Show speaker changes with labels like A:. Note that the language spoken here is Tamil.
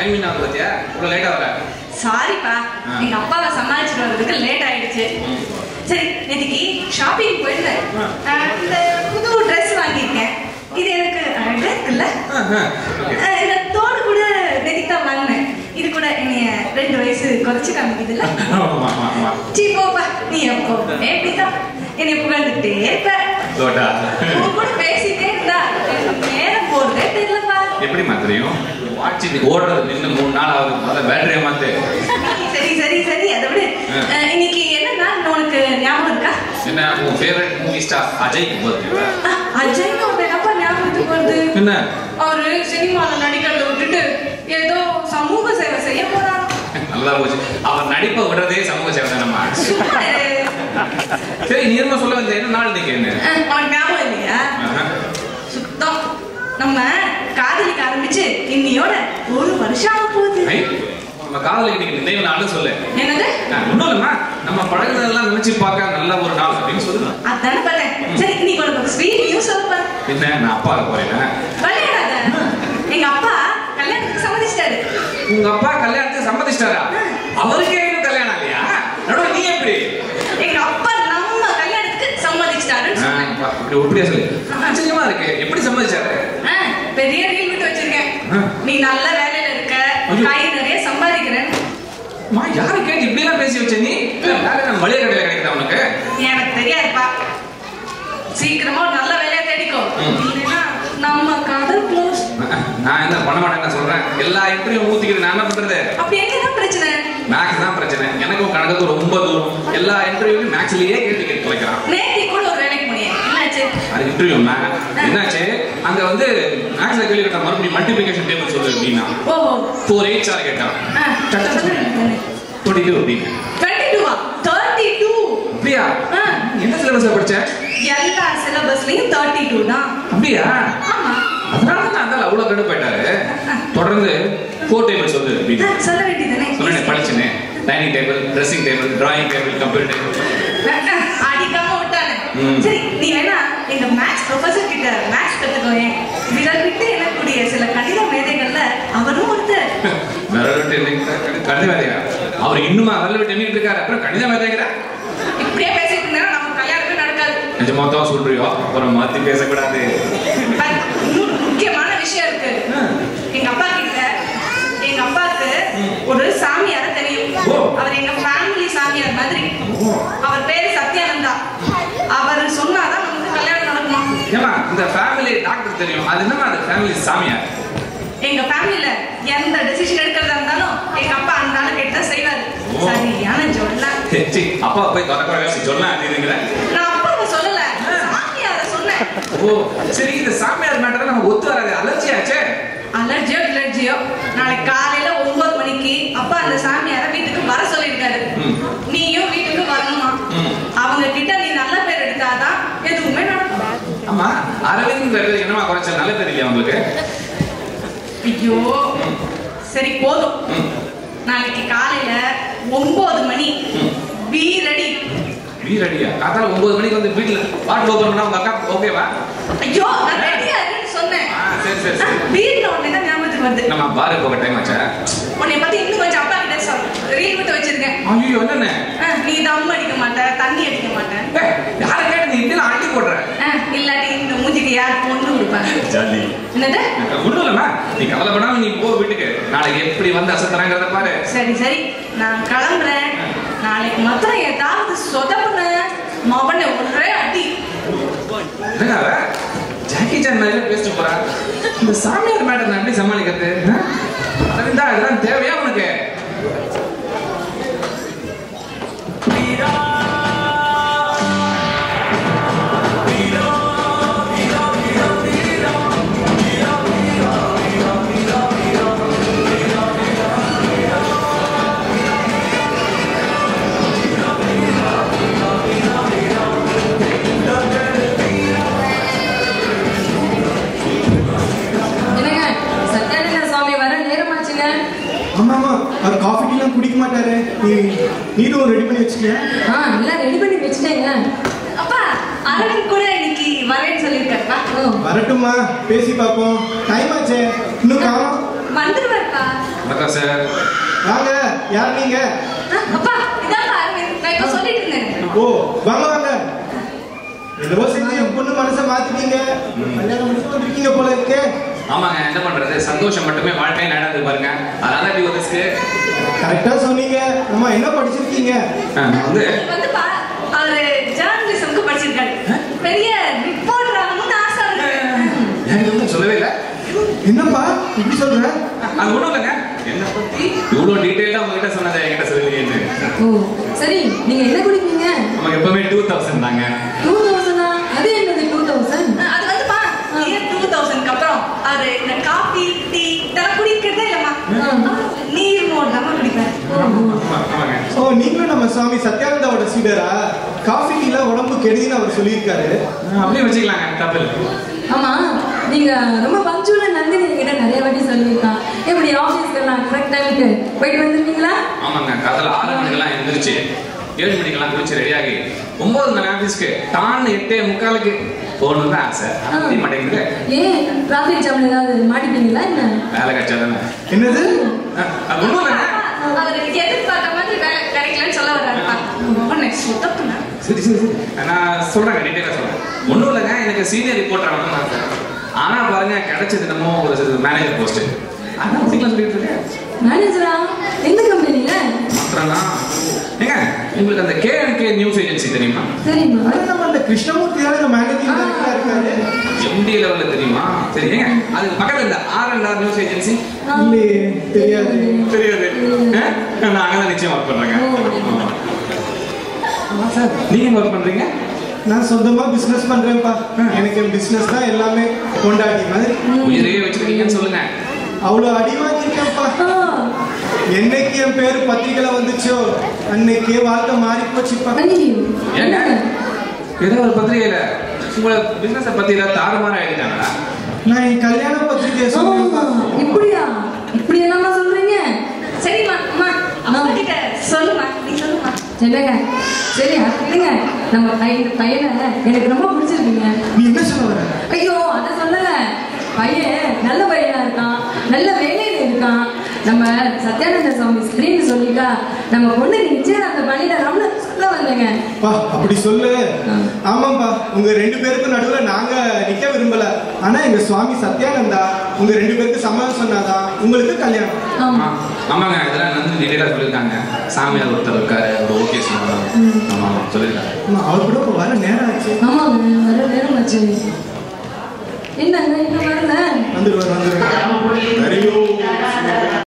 A: டைம் என்ன ஆகுது பார்த்தியா இவ்வளோ லேட்டாக வர
B: சாரிப்பா
A: ஆ.
B: எங்க அப்பாவை சமாளிச்சுட்டு வர்றதுக்கு லேட் ஆயிடுச்சு சரி நேற்றுக்கு ஷாப்பிங் போயிருந்தேன் ஆ, இந்த புது ட்ரெஸ் வாங்கியிருக்கேன் இது எனக்கு அழகா இருக்குல்ல ஆ, இந்த தோடு கூட நேற்றுக்கு தான் வாங்கினேன் இது கூட என்னைய ரெண்டு வயசு குறைச்சு காமிக்குதுல்ல
A: ஆமாம் ஆமாம் ஆமாம்
B: சீ போப்பா நீ எப்போ எப்படிதான் என்னை புகழ்ந்துட்டே இருப்ப
A: தோட்டா
B: உன் கூட பேசிட்டே இருந்தா எனக்கு நேரம் போறதே தெரியலப்பா
A: எப்படிம்மா தெரியும் வாட்ச் இது ஓடுறது நின்று மூணு நாள் ஆகுது முதல்ல பேட்டரியை மாற்று
B: சரி சரி சரி அதை விடு
A: ஆ.
B: அஹ், இன்னைக்கு என்ன நாள் உனக்கு ஞாபகம் இருக்கா
A: என்ன உன் favourite movie star Ajay birthday
B: அஹ், அஜய்க்கு ஒரு என்னப்பா ஞாபகத்துக்கு வருது
A: என்ன
B: அவரு சினிமால நடிக்கிறத விட்டுட்டு ஏதோ சமூக சேவை செய்ய போறாராம்
A: நல்லா போச்சு அவர் நடிப்பை விடுறதே சமூக சேவை தானம்மா
B: சும்மா இரு.
A: சரி நீ என்ன சொல்ல வந்த என்ன நாள் இன்னைக்கு என்ன
B: அஹ், உனக்கு ஞாபகம் இல்லையா
A: ஆஹா.
B: சுத்தம் நம்ம காதலிக்க ஆரம்பிச்சு இன்னையோட ஒரு வருஷம் ஆக போகுது
A: ஐ, நம்ம காதலுக்கு இன்னைக்கு நினைவு நாள்னு சொல்லு
B: என்னது
A: நான் ஒண்ணும் இல்லைம்மா நம்ம பழகுனதெல்லாம் நினைச்சு பார்க்க நல்ல ஒரு நாள் அப்படின்னு சொல்லுங்க
B: அதானே பார்த்தேன் சரி இன்னைக்கு உனக்கு ஒரு ஸ்வீட் நியூஸ் சொல்லுப்பா
A: என்ன நான் அப்பா போறேன்
B: விளையாடாத எங்க அப்பா கல்யாணத்துக்கு சம்மதிச்சிட்டாரு
A: உங்க அப்பா கல்யாணத்துக்கு சம்மதிச்சிட்டாரா அவருக்கே இன்னும் கல்யாணம் இல்லையா நடுவு நீ எப்படி
B: எங்க அப்பா நம்ம கல்யாணத்துக்கு சம்மதிச்சிட்டாருன்னு
A: ஆ,
B: சொன்னேன்
A: அப்பா, இப்படி ஒப்படியா சொல்லு ஆச்சரியமா இருக்கு எப்படி சம்மதிச்சாரு
B: ஆ, பெரிய ரீல் விட்டு வச்சிருக்கேன்
A: ஆ.
B: நீ நல்ல வேலையில இருக்க
A: ஐயோ.
B: கை நிறைய சம்பாதிக்கிறேன்
A: மா யாரை கேட்டு இப்படி எல்லாம் பேசி வச்ச நீ இல்ல, வேலை நம்ம வழிய கடையில கிடைக்குதா உனக்கு
B: எனக்கு தெரியாதுப்பா சீக்கிரமா ஒரு நல்ல வேலையா தேடிக்கோ
A: ம்.
B: இல்லைன்னா நம்ம காதல் க்ளோஸ்
A: நான் என்ன பண்ண மாட்டேன் சொல்றேன் எல்லா இன்டர்வியூ ஊத்திக்கிட்டு நான் என்ன பண்றது
B: அப்படி என்னதான் பிரச்சனை
A: மேக்ஸ் தான் பிரச்சனை எனக்கும் கணக்கு ரொம்ப தூரம் எல்லா இன்டர்வியூலையும் மேக்ஸ்லயே கேள்வி கேட்டு தொலைக்கிறான்
B: நேத்தி கூட ஒரு வேலைக்கு போனேன் என்னாச்சு
A: அது இன்டர்வியூ என்னாச்சு அங்க வந்து மேக்ஸ்ல கேள்வி கேட்டா மறுபடியும் மல்டிபிகேஷன் டேபிள் சொல்லு அப்படின்னா
B: ஓஹோ
A: ஃபோர் எயிட் சார் கேட்டான்
B: ஆ,
A: டுவெண்ட்டி டூ அப்படின்னு
B: 22 ஆ? 32
A: அப்படியா
B: ஆ,
A: என்ன சிலபஸ்ல படிச்ச
B: எல்லா சிலபஸ்லயும் 32 தான்
A: அப்படியா
B: ஆமா
A: அதனால தான் அந்த அவ்வளவு கண்டு போயிட்டாரு தொடர்ந்து ஃபோர் டேபிள் சொல்லு
B: ஆ,
A: அப்படின்னு
B: சொல்ல வேண்டியதுதானே
A: சொன்னேன் படிச்சுனே dining table dressing table drawing table computer table
B: அடிக்காம விட்டானே
A: ம்.
B: சரி நீ வேணா எங்க மேத்ஸ் ப்ரொஃபசர் கிட்ட மேத்ஸ் கத்துக்கோயேன் விரல் விட்டு எண்ணக்கூடிய சில கணித மேதைகள்ல அவரும் ஒருத்தர்
A: விரல் விட்டு எண்ணிக்கிற கணித மேதையா அவர் இன்னுமா விரல் விட்டு எண்ணிட்டு இருக்காரு அப்புறம் கணித மேதைங்கிற
B: இப்படியே பேசிட்டு இருந்தா நம்ம கல்யாணமே நடக்காது
A: நிஜமா தான் சொல்றியோ அப்புறம் மாத்தி பேசக்கூடாது
B: பட் இன்னொரு முக்கியமான விஷயம் இருக்கு எங்க அப்பா கிட்ட எங்க அப்பாவுக்கு ஒரு சாமியார தெரியும்
A: ஓ.
B: அவர் எங்க ஃபேமிலி சாமியார் மாதிரி
A: ஓ.
B: அவர் பேரு சத்யானந்தா அவர் சொன்னாதான் நமக்கு கல்யாணம் நடக்குமா
A: ஏமா இந்த ஃபேமிலி டாக்டர் தெரியும் அது என்னமா அந்த ஃபேமிலி சாமியார்
B: எங்க ஃபேமிலில எந்த டெசிஷன் எடுக்கிறதா இருந்தாலும் எங்க அப்பா அந்த ஆளு கிட்ட செய்வாரு
A: ஓ.
B: சரியான ஜொல்லா
A: சி, அப்பா போய் திறக்கிற சொன்னா அப்படிங்கிற
B: நான் அப்பாவை சொல்லல சாமியார சொன்னேன்
A: ஓ சரி இந்த சாமியார் மேட்டர் நமக்கு ஒத்து வராது அலர்ஜி ஆச்சே
B: அலர்ஜியோ இலர்ஜியோ நாளைக்கு காலையில ஒன்பது மணிக்கு அப்பா அந்த சாமியார வீட்டுக்கு வர சொல்லியிருக்காரு
A: ம்.
B: நீயும் வீட்டுக்கு வரணுமா
A: ம்.
B: அவங்க கிட்ட நீ நல்ல பேர் எடுத்தாதான் எதுவுமே நடக்கும்
A: ஆமா அரவிந்த் என்னமா குறைச்ச நல்ல தெரியலையா உங்களுக்கு
B: ஐயோ சரி போதும்
A: ம்.
B: நாளைக்கு காலையில ஒன்பது மணி
A: ம்.
B: பி ரெடி
A: வீரடியா காத்தால ஒன்பது மணிக்கு வந்து வீட்டுல பாட்டில் ஓப்பன் பண்ணா உங்க அக்கா ஓகேவா
B: ஐயோ நான் ரெடியா இருக்குன்னு சொன்னேன்
A: ஆ, சரி சரி சரி
B: வீட்டுல உடனே தான் ஞாபகத்துக்கு வருது
A: நம்ம பாரு போக டைம் ஆச்சா
B: உன்னை பத்தி இன்னும் கொஞ்சம் அப்பா கிட்ட சொல் ரீல் விட்டு வச்சிருக்கேன்
A: ஐயோ என்னண்ணே
B: ஆ, நீ தம் அடிக்க மாட்ட தண்ணி அடிக்க மாட்டேன்
A: ஏய், யாரை கேட்டு நீ இப்படி அள்ளி போடுற
B: ஆ, இல்லாட்டி இந்த மூஞ்சிக்கு யார் பொண்ணு கொடுப்பாங்க
A: ஜாலி
B: என்னது
A: ஒண்ணும் இல்லம்மா நீ கவலைப்படாம நீ போ வீட்டுக்கு நாளைக்கு எப்படி வந்து அசத்துறாங்கிறத பாரு
B: சரி சரி நான் கிளம்புறேன் நாளைக்கு மாத்திரம் ஏதாவது சொதப்புன மவனை ஒரே அடி
A: என்னங்க அவ? ஜாக்கி சான் மாதிரி பேசிட்டு போறா இந்த சாமியார் மேடம் நான் எப்படி சமாளிக்கிறது ஆ? அரவிந்தா இதெல்லாம் தேவையா உனக்கு
C: என்னங்க சத்யானந்த சுவாமி வர நேரமாச்சுங்க
D: ஆமா ஆமா அவர் காஃபி டீலாம் குடிக்க மாட்டாரு நீ நீரும் ரெடி பண்ணி வச்சுக்கியா
C: ஆ எல்லாம் ரெடி பண்ணி வச்சுட்டேங்க
B: அப்பா அரவிந்த் கூட இன்னைக்கு வரேன்னு சொல்லியிருக்காருப்பா
C: ஓ
D: வரட்டுமா பேசி பார்ப்போம் டைம் ஆச்சே இன்னும் காணும்
B: வந்துருவாருப்பா
A: வணக்கம் சார்
D: வாங்க யார் நீங்க
B: ஆ, அப்பா இதான் அரவிந்த் நான் இப்ப சொல்லிட்டு இருந்தேன்
D: ஓ வாங்க வாங்க என்னவோ செஞ்சு என் பொண்ணு மனசை மாத்திட்டீங்க கல்யாணம் முடிச்சு வந்திருக்கீங்க போல இருக்கே
A: ஆமாங்க என்ன பண்றது சந்தோஷம் மட்டுமே வாழ்க்கையை நடந்தது பாருங்க அதனால இப்படி ஒரு ரிஸ்க்கு
D: கரெக்டா சொன்னீங்க அம்மா என்ன படிச்சிருக்கீங்க
A: நான் வந்து
B: வந்துப்பா அவரு ஜேர்னலிசம்க்கு படிச்சிருக்காரு பெரிய ரிப்போர்ட்டர் ஆகணும்னு ஆசை இருக்கு
A: எனக்கு ஒன்றும் சொல்லவே இல்லை
D: என்னப்பா இப்படி சொல்ற
A: அது ஒன்றும் இல்லைங்க என்ன பத்தி இவ்வளோ டீட்டெயிலாக உங்ககிட்ட சொன்னதை என்கிட்ட சொல்லுவீங்கன்னு
C: ஓ சரி நீங்க என்ன குடிப்பீங்க
A: நமக்கு எப்பவுமே டூ தௌசண்ட் தாங்க
C: டூ தௌசண்டா அது என்னது டூ தௌசண்ட்
B: அது வந்துப்பா இயர் டூ தௌசண்ட்க்கு அப்புறம் அவரு இந்த காஃபி டீ இதெல்லாம் குடிக்கிறதே இல்லம்மா
C: ஆ.
B: நீர் மோர் தான் குடிப்பாரு
A: ஆமா, ஆமாங்க
D: ஓ நீங்களும் நம்ம சுவாமி சத்யானந்தாவோட சீடரா காஃபி டீலாம் உடம்பு கெடுதின்னு அவர் சொல்லியிருக்காரு
A: ஆ, அப்படியே வச்சுக்கலாங்க தப்பு இல்லை
C: ஆமா நீங்க ரொம்ப பங்க்சுவலா நந்தினி என்கிட்ட நிறைய வாட்டி சொல்லியிருக்கான் எப்படி ஆஃபீஸ்க்கெல்லாம் கரெக்ட் டைமுக்கு போயிட்டு வந்துருவீங்களா
A: ஆமாங்க காதல ஆறு மணிக்கெல்லாம் எழுந்திருச்சு ஏழு மணிக்கெல்லாம் குளிச்சு ரெடியாகி ஒன்பது மணி ஆஃபீஸ்க்கு டான் எட்டே முக்காலுக்கு போகணும்னு தான் ஆசை
C: ஆ.
A: தெரிய மாட்டேங்குது
C: ஏன் டிராஃபிக் ஜாம்ல ஏதாவது மாட்டிப்பீங்களா என்ன
A: வேலை கச்சா தானே
D: என்னது
A: அது ஒன்றும் இல்லைங்க
B: அவரு எதிர்பார்த்த மாதிரி வேலை கிடைக்கலன்னு சொல்ல வர்றாருப்பா உடனே சுத்தப்புனா
A: சரி சரி சரி நான் சொல்றேன் டீட்டெயிலாக சொல்றேன் ஒன்றும் இல்லைங்க எனக்கு சீனியர் ரிப்போர்ட்டர் ஆகணும்னு ஆசை ஆனா பாருங்க கிடைச்சது என்னமோ ஒரு மேனேஜர் போஸ்ட் அதான் முடிக்கலாம் சொல்லிட்டு இருக்கேன்
C: மேனேஜரா எந்த கம்பெனில
A: மாத்திரம்னா ஏங்க உங்களுக்கு அந்த கேஎன்கே நியூஸ் ஏஜென்சி தெரியுமா
C: சரிம்மா
D: ஆனா நம்ம அந்த கிருஷ்ணமூர்த்தி தான் இந்த மேனேஜிங் டைரக்டரா இருக்காரு
A: எம்டி லெவல்ல தெரியுமா சரி ஏங்க அதுக்கு பக்கத்துல இந்த R and R news agency
D: இல்லையே தெரியாது
A: தெரியாது ஆ? நான் அங்கதான் நிச்சயம் ஒர்க் பண்றேங்க
C: ஓ.
A: ஆமா. ஆமா சார் நீங்க ஒர்க் பண்றீங்க
D: நான் சொந்தமா பிசினஸ் பண்றேன்ப்பா எனக்கு என் பிசினஸ் தான் எல்லாமே கொண்டாடி மாதிரி
A: உயிரையே வச்சிருக்கீங்கன்னு சொல்லுங்க
D: அவ்வளோ அடி வாங்கியிருக்கேன்ப்பா
C: ஆ,
D: என்னைக்கு என் பேர் பத்திரிகையில வந்துச்சோ அன்னைக்கே வாழ்க்கை மாறி போச்சுப்பா
C: ஐயோ,
A: ஏங்க
C: என்னங்க?
A: ஏதோ ஒரு பத்திரிகையில உங்களை பிசினஸ பத்தி ஏதாவது தாறுமாறா எழுதிட்டாங்களா
D: நான் என் கல்யாண பத்திரிகையை
C: ஆ,
D: சொன்னேன்ப்பா
C: இப்படியா இப்படி என்னம்மா சொல்றீங்க
B: சரிம்மா அம்மா அப்பா கிட்ட சொல்லுமா நீ சொல்லுமா
C: என்னங்க சரி அது இல்லைங்க நம்ம பையன் பையனை எனக்கு ரொம்ப பிடிச்சிருக்குங்க
D: நீ என்ன சொல்ல வர
C: ஐயோ அதை சொல்லல பையன் நல்ல பையனா இருக்கான் நல்ல வேலையில இருக்கான் நம்ம சத்யானந்த சுவாமி ஸ்கிரீன் சொல்லிட்டா நம்ம பொண்ணுக்கு நிச்சயதார்த்தம் பண்ணிடலாம்னு சொல்ல வந்தேங்க
D: பா அப்படி சொல்லு
C: ஆ.
D: ஆமாப்பா உங்க ரெண்டு பேருக்கும் நடுவுல நாங்க நிக்க விரும்பல ஆனா எங்க சுவாமி சத்யானந்தா உங்க ரெண்டு பேருக்கு சம்மதம் சொன்னாதான் உங்களுக்கு கல்யாணம்
C: ஆமா
A: ஆ, ஆமாங்க இதெல்லாம் நந்து டீட்டெயிலாக சொல்லியிருக்காங்க சாமியார் ஒருத்தர் இருக்காரு அவர் ஓகே சொன்னாங்க ஆமா ஆமா சொல்லியிருக்காங்க
D: ஆமா, அவர் கூட இப்ப வர நேரம் ஆச்சு
C: ஆமாங்க வர நேரம் ஆச்சு என்னங்க இன்னும் வரல
D: வந்துருவார் வந்துருவார்